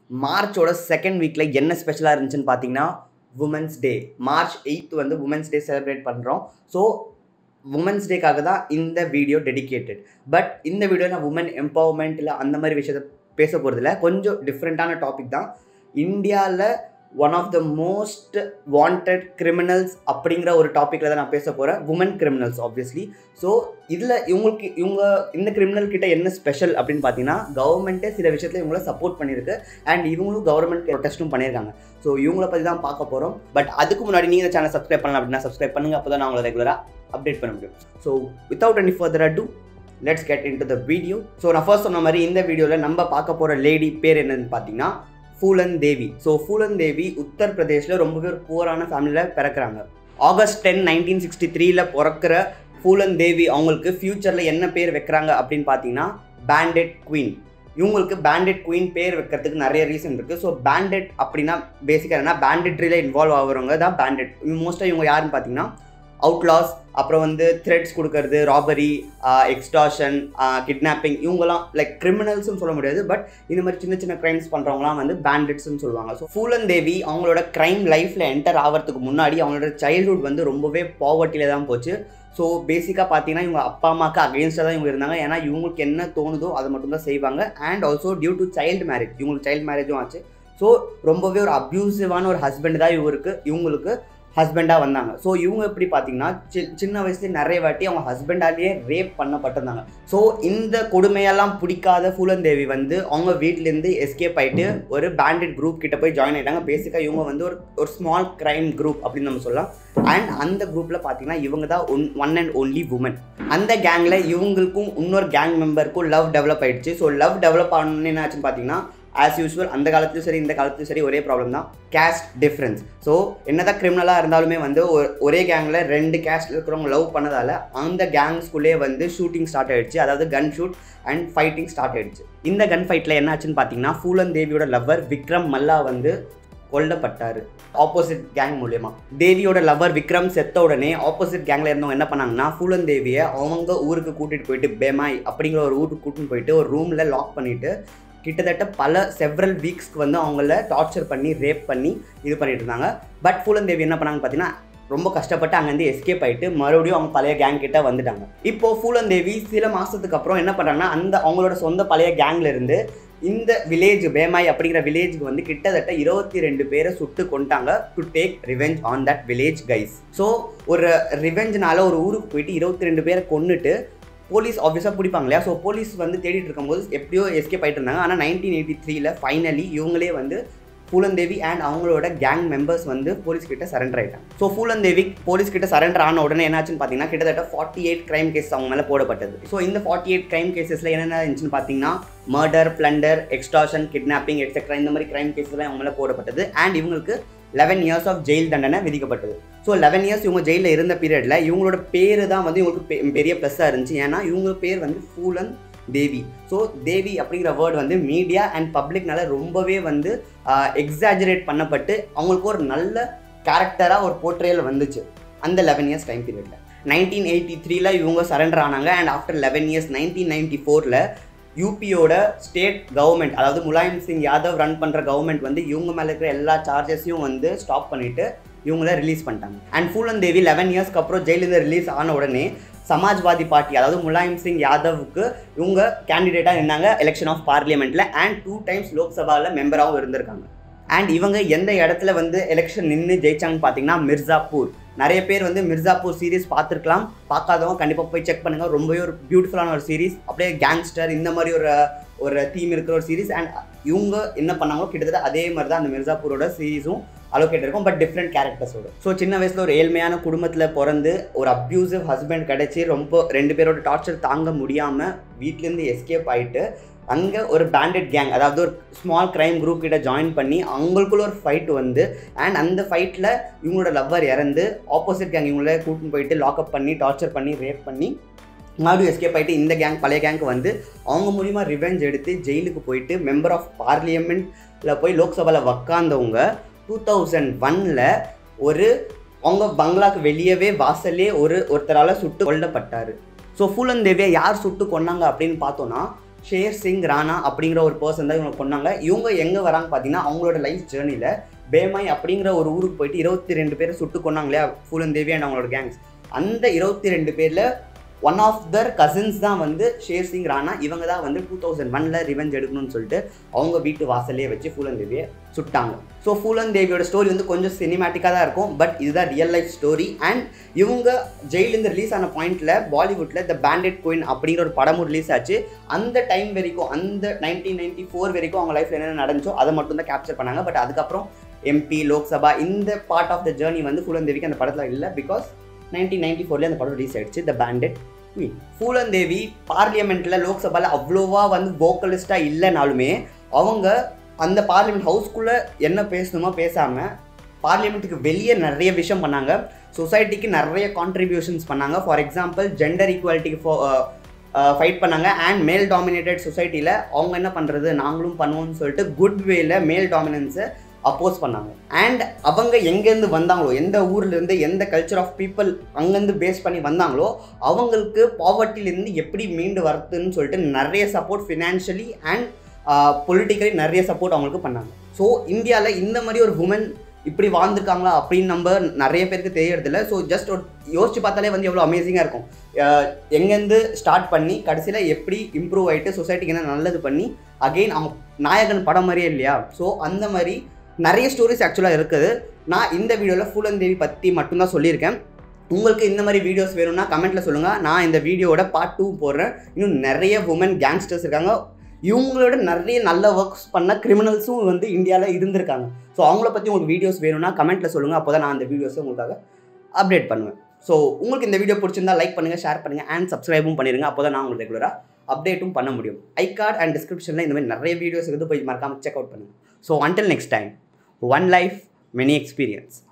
மார்ச்சோட second வீக்கில் என்ன ஸ்பெஷலாக இருந்துச்சுன்னு பார்த்தீங்கன்னா உமன்ஸ் டே மார்ச் எயித் வந்து உமன்ஸ் டே செலிப்ரேட் பண்ணுறோம் ஸோ உமன்ஸ் டேக்காக தான் இந்த வீடியோ டெடிகேட்டட் பட் இந்த வீடியோ நான் உமன் எம்பவர்மெண்ட் இல்லை அந்த மாதிரி விஷயத்த பேச போகிறதில்ல கொஞ்சம் டிஃப்ரெண்ட்டான டாபிக் தான் இந்தியாவில் one of the most wanted criminals அப்படிங்கிற ஒரு டாப்பிக்கில் தான் நான் பேச போகிறேன் உமன் கிரிமினல்ஸ் ஆப்வியஸ்லி ஸோ இதில் இவங்களுக்கு இவங்க இந்த கிரிமினல் கிட்ட என்ன ஸ்பெஷல் அப்படின்னு பார்த்தீங்கன்னா கவர்மெண்ட்டே சில விஷயத்தில் இவங்கள சப்போர்ட் பண்ணியிருக்கு அண்ட் இவங்களும் கவர்மெண்ட் ப்ரொடெஸ்ட்டும் பண்ணியிருக்காங்க ஸோ இவங்கள பற்றி தான் பார்க்க போகிறோம் பட் அதுக்கு முன்னாடி நீங்கள் சேனல் சப்ஸ்கிரைப் பண்ணலாம் அப்படின்னா சப்ஸ்கிரைப் பண்ணுங்கள் அப்போ தான் நான் உங்களை ரெகுலராக அப்டேட் பண்ண முடியும் so without any further ado let's get into the video so நான் ஃபர்ஸ்ட் சொன்ன மாதிரி இந்த வீடியோவில் நம்ம பார்க்க போகிற லேடி பேர் என்னன்னு பார்த்தீங்கன்னா ஃபூலன் தேவி ஸோ ஃபூலன் தேவி உத்தரப்பிரதேஷில் ரொம்பவே ஒரு புவரான ஃபேமிலியில் பிறக்கிறாங்க ஆகஸ்ட் டென் நைன்டீன் சிக்ஸ்டி த்ரீல பிறக்கிற ஃபூலன் தேவி அவங்களுக்கு ஃப்யூச்சரில் என்ன பேர் வைக்கிறாங்க அப்படின்னு பார்த்தீங்கன்னா பேண்டட் குவீன் இவங்களுக்கு பேண்டட் குவீன் பேர் வைக்கிறதுக்கு நிறைய ரீசன் இருக்குது ஸோ பேண்டட் அப்படின்னா பேசிக்காக என்ன பேண்டட்ரியில் இன்வால்வ் ஆகிறவங்க தான் பேண்டட் மோஸ்ட்டாக இவங்க யாருன்னு பார்த்தீங்கன்னா அவுட்லாஸ் அப்புறம் வந்து த்ரெட்ஸ் கொடுக்கறது ராபரி எக்ஸ்டாஷன் கிட்னாப்பிங் இவங்கலாம் லைக் கிரிமினல்ஸ்னு சொல்ல முடியாது பட் இந்த மாதிரி சின்ன சின்ன க்ரைம்ஸ் பண்ணுறவங்களாம் வந்து பேண்டிட்ஸ்னு சொல்லுவாங்க ஸோ ஃபூலன் தேவி அவங்களோட க்ரைம் லைஃப்பில் என்டர் ஆகிறதுக்கு முன்னாடி அவங்களோட சைல்ட்ஹுட் வந்து ரொம்பவே பாவர்ட்டியில் தான் போச்சு ஸோ பேசிக்காக பார்த்தீங்கன்னா இவங்க அப்பா அம்மாவுக்கு அகெயின்ஸ்டாக தான் இவங்க இருந்தாங்க ஏன்னா இவங்களுக்கு என்ன தோணுதோ அதை மட்டும் தான் செய்வாங்க and also due to child marriage இவங்களுக்கு சைல்டு மேரேஜும் ஆச்சு ஸோ ரொம்பவே ஒரு அப்யூசிவான ஒரு ஹஸ்பண்ட் தான் இவருக்கு இவங்களுக்கு ஹஸ்பண்டாக வந்தாங்க ஸோ இவங்க எப்படி பார்த்தீங்கன்னா சி சின்ன வயசுலேயே நிறைய வாட்டி அவங்க ஹஸ்பண்டாலேயே ரேப் பண்ணப்பட்டிருந்தாங்க ஸோ இந்த கொடுமையெல்லாம் பிடிக்காத ஃபூலந்தேவி வந்து அவங்க வீட்டிலேருந்து எஸ்கேப் ஆகிட்டு ஒரு பேண்டட் குரூப் கிட்ட போய் ஜாயின் ஆகிட்டாங்க பேசிக்காக இவங்க வந்து ஒரு ஒரு ஸ்மால் க்ரைம் குரூப் அப்படின்னு நம்ம சொல்லலாம் அண்ட் அந்த குரூப்பில் பார்த்தீங்கன்னா இவங்க தான் one one and only woman அந்த கேங்கில் இவங்களுக்கும் இன்னொரு கேங் மெம்பருக்கும் லவ் டெவலப் ஆயிடுச்சு ஸோ லவ் டெவலப் ஆகணும்னு என்ன ஆச்சுன்னு பார்த்தீங்கன்னா ஆஸ் யூஸ்வல் அந்த காலத்துலையும் சரி இந்த காலத்துலையும் சரி ஒரே ப்ராப்ளம் தான் கேஸ்ட் டிஃப்ரென்ஸ் ஸோ என்னதான் கிரிமினலாக இருந்தாலுமே வந்து ஒரே கேங்கில் ரெண்டு கேஸ்ட் இருக்கிறவங்க லவ் பண்ணதால் அந்த கேங்ஸ்குள்ளே வந்து ஷூட்டிங் ஸ்டார்ட் ஆயிடுச்சு அதாவது gun shoot and fighting start ஆயிடுச்சு இந்த கன் ஃபைட்டில் என்ன ஆச்சுன்னு பார்த்தீங்கன்னா ஃபூலன் தேவியோட லவ்வர் விக்ரம் மல்லா வந்து கொல்லப்பட்டார் ஆப்போசிட் கேங் மூலியமா தேவியோட லவர் விக்ரம் செத்த உடனே ஆப்போசிட் கேங்கில் இருந்தவங்க என்ன பண்ணாங்கன்னா ஃபூலன் தேவியை அவங்க ஊருக்கு கூட்டிகிட்டு போயிட்டு பெமாய் அப்படிங்கிற ஒரு ஊருக்கு கூட்டின்னு போயிட்டு ஒரு ரூமில் லாக் பண்ணிவிட்டு கிட்டத்தட்ட பல செவரல் வீக்ஸ்க்கு வந்து அவங்கள டார்ச்சர் பண்ணி ரேப் பண்ணி இது பண்ணிட்டு இருந்தாங்க பட் ஃபூலன் தேவி என்ன பண்ணாங்க பார்த்தீங்கன்னா ரொம்ப கஷ்டப்பட்டு அங்கேருந்து எஸ்கேப் ஆகிட்டு மறுபடியும் அவங்க பழைய கேங் கிட்ட வந்துட்டாங்க இப்போ ஃபூலன் தேவி சில மாதத்துக்கு அப்புறம் என்ன பண்ணுறாங்கன்னா அந்த அவங்களோட சொந்த பழைய கேங்ல இருந்து இந்த வில்லேஜ் பேமாய் அப்படிங்கிற வில்லேஜுக்கு வந்து கிட்டத்தட்ட இருபத்தி ரெண்டு பேரை சுட்டு கொண்டாங்க to take revenge on that village guys so ஒரு ரிவெஞ்ச்னால ஒரு ஊருக்கு போயிட்டு இருபத்தி ரெண்டு பேரை கொண்டுட்டு போலீஸ் ஆஃபீஸாக பிடிப்பாங்க இல்லையா ஸோ போலீஸ் வந்து தேடிட்டு இருக்கும்போது எப்படியோ எஸ்கேப் ஆகிட்டு இருந்தாங்க ஆனால் நைன்டீன் எயிட்டி த்ரீல ஃபைனலி இவங்களே வந்து பூலந்தேவி அண்ட் அவங்களோட கேங் மெம்பர்ஸ் வந்து போலீஸ் கிட்ட சரண்டர் ஆயிட்டாங்க ஸோ பூலந்தேவி போலீஸ் கிட்ட சரண்டர் ஆன உடனே என்னாச்சுன்னு பார்த்தீங்கன்னா கிட்டத்தட்ட ஃபார்ட்டி எயிட் கிரைம் கேஸ் அவங்க மேலே போடப்பட்டது ஸோ இந்த ஃபார்ட்டி எயிட் கிரைம் கேசஸில் என்னென்ன இருந்துச்சுன்னு பார்த்தீங்கன்னா murder plunder extortion kidnapping etcetera இந்த மாதிரி கிரைம் கேஸ்லாம் அவங்க மேலே போடப்பட்டது அண்ட் இவங்களுக்கு லெவன் இயர்ஸ் ஆஃப் ஜெயில் தண்டனை விதிக்கப்பட்டது ஸோ லெவன் இயர்ஸ் இவங்க ஜெயிலில் இருந்த பீரியடில் இவங்களோட பேர் தான் வந்து இவங்களுக்கு பெரிய ப்ளஸ்ஸாக இருந்துச்சு ஏன்னா இவங்க பேர் வந்து ஃபூலன் தேவி ஸோ தேவி அப்படிங்கிற வேர்டு வந்து மீடியா அண்ட் பப்ளிக்னால ரொம்பவே வந்து எக்ஸாஜரேட் பண்ணப்பட்டு அவங்களுக்கு ஒரு நல்ல கேரக்டராக ஒரு போர்ட்ரேல் வந்துச்சு அந்த லெவன் இயர்ஸ் டைம் பீரியடில் நைன்டீன் எயிட்டி த்ரீல இவங்க சரண்டர் ஆனாங்க and after eleven years nineteen ninety ஃபோரில் யூபியோட ஸ்டேட் கவர்மெண்ட் அதாவது முலாயம் சிங் யாதவ் ரன் பண்ணுற கவர்மெண்ட் வந்து இவங்க மேலே இருக்கிற எல்லா சார்ஜஸையும் வந்து ஸ்டாப் பண்ணிவிட்டு இவங்கள ரிலீஸ் பண்ணிட்டாங்க அண்ட் ஃபூலன் தேவி லெவன் இயர்ஸ்க்கு அப்புறம் ஜெயிலிருந்து ரிலீஸ் ஆன உடனே சமாஜ்வாதி பார்ட்டி அதாவது முலாயம் சிங் யாதவுக்கு இவங்க கேண்டிடேட்டாக இருந்தாங்க எலெக்ஷன் ஆஃப் பார்லிமெண்ட்டில் அண்ட் டூ டைம்ஸ் லோக்சபாவில் மெம்பராகவும் இருந்திருக்காங்க அண்ட் இவங்க எந்த இடத்துல வந்து எலெக்ஷன் நின்று ஜெயிச்சாங்கன்னு பார்த்தீங்கன்னா மிர்சாப்பூர் நிறைய பேர் வந்து மிர்சாப்பூர் சீரீஸ் பார்த்துருக்கலாம் பார்க்காதவங்க கண்டிப்பாக போய் செக் பண்ணுங்கள் ரொம்பவே ஒரு பியூட்டிஃபுல்லான ஒரு சீரீஸ் அப்படியே கேங்ஸ்டர் இந்த மாதிரி ஒரு ஒரு தீம் இருக்கிற ஒரு சீரீஸ் அண்ட் இவங்க என்ன பண்ணாங்களோ கிட்டத்தட்ட அதே மாதிரி தான் அந்த மிர்சாப்பூரோட சீரீஸும் அலோகேட் இருக்கும் பட் டிஃப்ரெண்ட் கேரக்டர்ஸோட ஸோ சின்ன வயசில் ஒரு ஏழ்மையான குடும்பத்தில் பிறந்து ஒரு அப்யூசிவ் ஹஸ்பண்ட் கிடச்சி ரொம்ப ரெண்டு பேரோட டார்ச்சர் தாங்க முடியாமல் வீட்டிலேருந்து எஸ்கேப் ஆகிட்டு அங்கே ஒரு பேண்டட் கேங் அதாவது ஒரு ஸ்மால் க்ரைம் குரூப் கிட்ட ஜாயின் பண்ணி அவங்களுக்குள்ள ஒரு ஃபைட் வந்து அண்ட் அந்த ஃபைட்டில் இவங்களோட லவ்வர் இறந்து ஆப்போசிட் கேங் இவங்கள கூட்டின்னு போயிட்டு லாக்அப் பண்ணி டார்ச்சர் பண்ணி ரேப் பண்ணி மறுபடியும் எஸ்கேப் ஆகிட்டு இந்த கேங் பழைய கேங்க்கு வந்து அவங்க மூலிமா ரிவெஞ்ச் எடுத்து ஜெயிலுக்கு போயிட்டு மெம்பர் ஆஃப் பார்லிமெண்ட்டில் போய் லோக்சபாவில் உக்காந்தவங்க டூ தௌசண்ட் ஒனில் ஒரு அவங்க பங்களாக்கு வெளியவே வாசல்லே ஒரு ஒருத்தரால் சுட்டு கொல்லப்பட்டார் ஸோ ஃபூலன் தேவியை யார் சுட்டு கொன்னாங்க அப்படின்னு பார்த்தோன்னா ஷேர் சிங் ராணா அப்படிங்கிற ஒரு பர்சன் தான் இவங்க கொண்டாங்க இவங்க எங்கே வராங்க பார்த்தீங்கன்னா அவங்களோட லைஃப் ஜேர்னியில் பேமாய் அப்படிங்கிற ஒரு ஊருக்கு போயிட்டு இருபத்தி ரெண்டு பேரை சுட்டு கொண்டாங்க இல்லையா ஃபூலன் தேவி அண்ட் அவங்களோட கேங்ஸ் அந்த இருபத்தி ரெண்டு பேரில் ஒன் ஆஃப் தர் கசின்ஸ் தான் வந்து ஷேர் சிங் ராணா இவங்க தான் வந்து டூ தௌசண்ட் ஒனில் ரிவெஞ்ச் எடுக்கணும்னு சொல்லிட்டு அவங்க வீட்டு வாசல்லே வச்சு ஃபூலன் தேவியை சுட்டாங்க ஸோ ஃபூலன் தேவியோட ஸ்டோரி வந்து கொஞ்சம் சினிமேட்டிக்காக தான் இருக்கும் பட் இதுதான் ரியல் லைஃப் ஸ்டோரி அண்ட் இவங்க ஜெயிலேருந்து ரிலீஸ் ஆன பாயிண்ட்டில் பாலிவுட்டில் த பேண்டட் குயின் அப்படிங்கிற ஒரு படமும் ரிலீஸ் ஆச்சு அந்த டைம் வரைக்கும் அந்த நைன்டீன் நைன்டி ஃபோர் வரைக்கும் அவங்க லைஃப்பில் என்னென்ன நடந்துச்சோ அதை மட்டும் தான் கேப்சர் பண்ணாங்க பட் அதுக்கப்புறம் எம்பி லோக்சபா இந்த பார்ட் ஆஃப் த ஜேர்னி வந்து ஃபூலன் தேவிக்கு அந்த படத்தில் இல்லை பிகாஸ் நைன்டீன் நைன்டி ஃபோர்லேயே அந்த படம் ரிலீஸ் ஆயிடுச்சு த பேண்டட் குயின் ஃபூலன் தேவி பார்லிமெண்ட்டில் லோக்சபாவில் அவ்வளோவா வந்து வோக்கலிஸ்ட்டாக இல்லைனாலுமே அவங்க அந்த பார்லிமெண்ட் ஹவுஸ்க்குள்ளே என்ன பேசணுமோ பேசாமல் பார்லிமெண்ட்டுக்கு வெளியே நிறைய விஷயம் பண்ணாங்க சொசைட்டிக்கு நிறைய கான்ட்ரிபியூஷன்ஸ் பண்ணாங்க ஃபார் எக்ஸாம்பிள் ஜெண்டர் ஈக்குவாலிட்டிக்கு ஃபைட் பண்ணாங்க அண்ட் மேல் டாமினேட்டட் சொசைட்டியில் அவங்க என்ன பண்ணுறது நாங்களும் பண்ணுவோம்னு சொல்லிட்டு குட் வேல மேல் டாமினன்ஸை அப்போஸ் பண்ணாங்க அண்ட் அவங்க எங்கேருந்து வந்தாங்களோ எந்த ஊர்லேருந்து எந்த கல்ச்சர் ஆஃப் பீப்புள் அங்கேருந்து பேஸ் பண்ணி வந்தாங்களோ அவங்களுக்கு பாவர்ட்டிலேருந்து எப்படி மீண்டு வரதுன்னு சொல்லிட்டு நிறைய சப்போர்ட் ஃபினான்ஷியலி அண்ட் பொலிட்டிக்கலி நிறைய சப்போர்ட் அவங்களுக்கு பண்ணாங்க ஸோ இந்தியாவில் இந்த மாதிரி ஒரு உமன் இப்படி வாழ்ந்துருக்காங்களா அப்படின்னு நம்ம நிறைய பேருக்கு தெரியறதில்ல ஸோ ஜஸ்ட் ஒரு யோசிச்சு பார்த்தாலே வந்து எவ்வளோ அமேசிங்காக இருக்கும் எங்கேருந்து ஸ்டார்ட் பண்ணி கடைசியில் எப்படி இம்ப்ரூவ் ஆகிட்டு சொசைட்டிக்கு என்ன நல்லது பண்ணி அகெயின் அவங்க நாயகன் படம் மாதிரியே இல்லையா ஸோ அந்த மாதிரி நிறைய ஸ்டோரிஸ் ஆக்சுவலாக இருக்குது நான் இந்த வீடியோவில் ஃபூலன் தேவி பற்றி மட்டும்தான் சொல்லியிருக்கேன் உங்களுக்கு இந்த மாதிரி வீடியோஸ் வேணும்னா கமெண்ட்டில் சொல்லுங்கள் நான் இந்த வீடியோவோட பார்ட் டூ போடுறேன் இன்னும் நிறைய உமன் கேங்ஸ்டர்ஸ் இருக்காங்க இவங்களோட நிறைய நல்ல ஒர்க்ஸ் பண்ண கிரிமினல்ஸும் வந்து இந்தியாவில் இருந்திருக்காங்க ஸோ அவங்கள பற்றி உங்களுக்கு வீடியோஸ் வேணும்னா கமெண்ட்டில் சொல்லுங்கள் அப்போ தான் நான் அந்த வீடியோஸை உங்களுக்காக அப்டேட் பண்ணுவேன் ஸோ உங்களுக்கு இந்த வீடியோ பிடிச்சிருந்தா லைக் பண்ணுங்கள் ஷேர் பண்ணுங்கள் அண்ட் சப்ஸ்கிரைபும் பண்ணிடுங்க அப்போ தான் நான் உங்களுக்கு ரெகுலராக அப்டேட்டும் பண்ண முடியும் ஐ கார்டு அண்ட் டிஸ்கிரிப்ஷனில் இந்த மாதிரி நிறைய வீடியோஸ் இருக்குது போய் மறக்காமல் செக் அவுட் பண்ணுங்கள் so until next time one life many experience